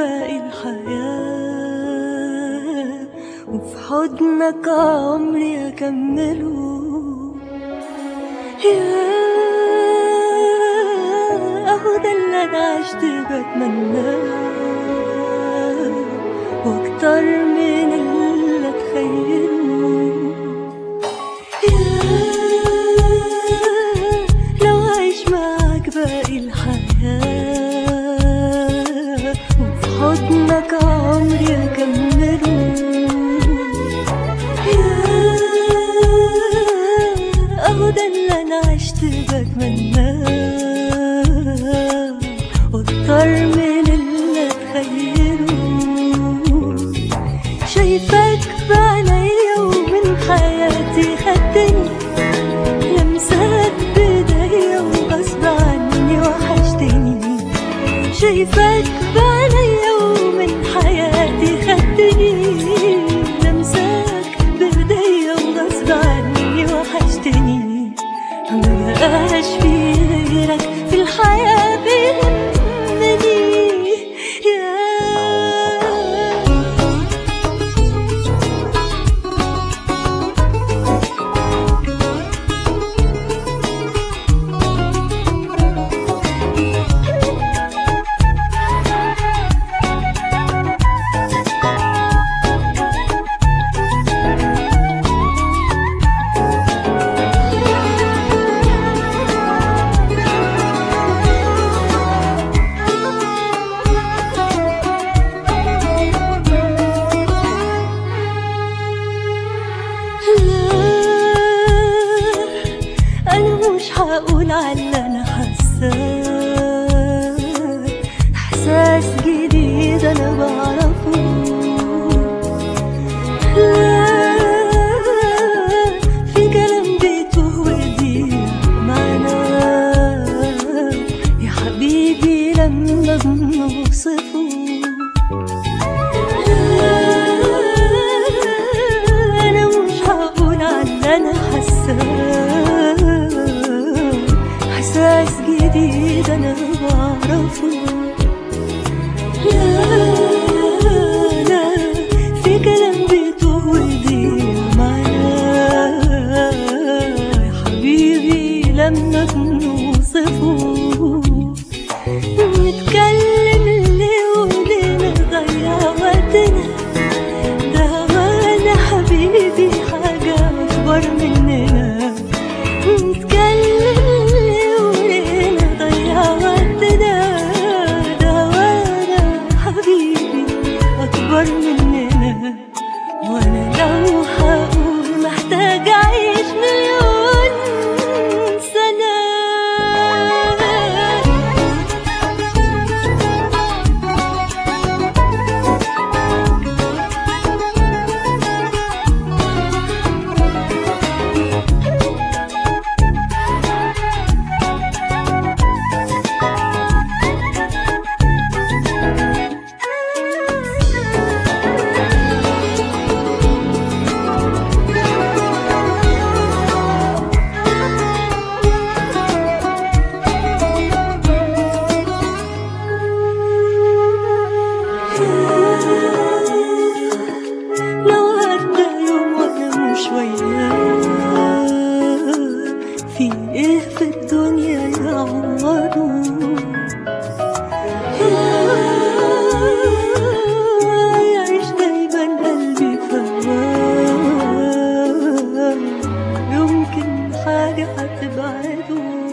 باقي الحياة وفي حضنك عمري أكمله يا أهو ده اللي أنا عشت بتمناه وأكتر من اللي أتخيله يا لو أعيش معاك باقي الحياة وفي حضنك عمري أكمله يا أهو ده اللي أنا عشت بتمناه وأكتر من اللي أتخيله شايفاك بعينيا ومن حياتي خدتني لمسات بايديا وغصب عني وحشتني شايفاك بعينيا ومن حياتي خدتني لمساك بايديا وغصب عني وحشتني مبقاش في غيرك في الحياة بيهمني يا لا انا مش هقول على اللي انا حاساه احساس جديد انا بعرفه لا في كلام بيتوه ويضيع معناه يا حبيبي لما بنوصفه أنا مش هقول على اللي أنا حاساه إحساس جديد أنا بعرفه لا لا في كلام بيتوه ويضيع معناه يا حبيبي لما بنوصفه نتكلم ليه وليه نضيع وقتنا ده وانا حبيبي حاجة أكبر مننا نتكلم ليه وليه نضيع وقتنا ده وانا حبيبي أكبر مننا وانا لو هقول محتاج أعيش مليون سنة لو عدى يوم وانا مش وياه في ايه في الدنيا يعوضه يعيش دايما قلبي فواه يمكن حاجة هتبعده